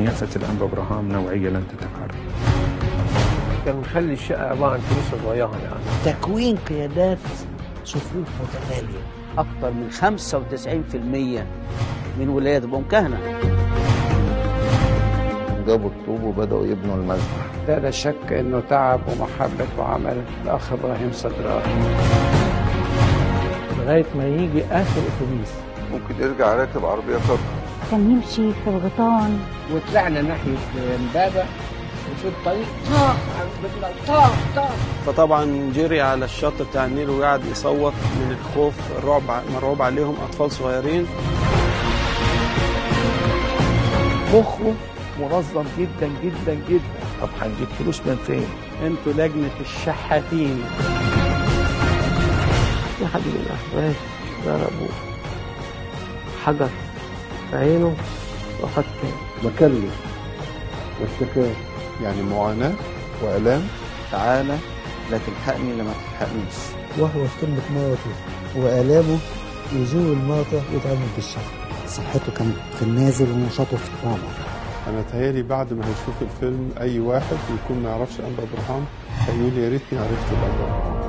أن يأسس الأنبا إبراهام نوعية لن تتكرر كان مخلي الشقة عبارة عن كنيسة صغيرة يعني تكوين قيادات صفوف متتالية أكثر من 95% من ولادهم كهنة جابوا الطوب وبدأوا يبنوا المسبح لا لا شك انه تعب ومحبه وعمل الاخ ابراهيم صدران لغاية ما يجي آخر أتوبيس ممكن يرجع راكب عربية كركر كان يمشي في الغيطان وطلعنا ناحيه امبابه وفي الطريق طاق طاق طاق فطبعا جري على الشط بتاع النيل وقعد يصوت من الخوف الرعب مرعوب عليهم اطفال صغيرين مخه منظم جدا جدا جدا طب هنجيب فلوس من فين؟ انتوا لجنة الشحاتين في حد من الأحباب ضربوا حجر في عينه وقد كان مكلف واستكان يعني معاناة وآلام تعالى لا تلحقني لما تلحقنيش وهو في قمة مرضه وآلامه يزور المرضى ويتعامل بالشفا صحته كانت في النازل ونشاطه في الطالع أنا تهيألي بعد ما هيشوف الفيلم أي واحد يكون ما يعرفش أنبا إبراهام هيقول يا ريتني عرفت الأنبا إبراهام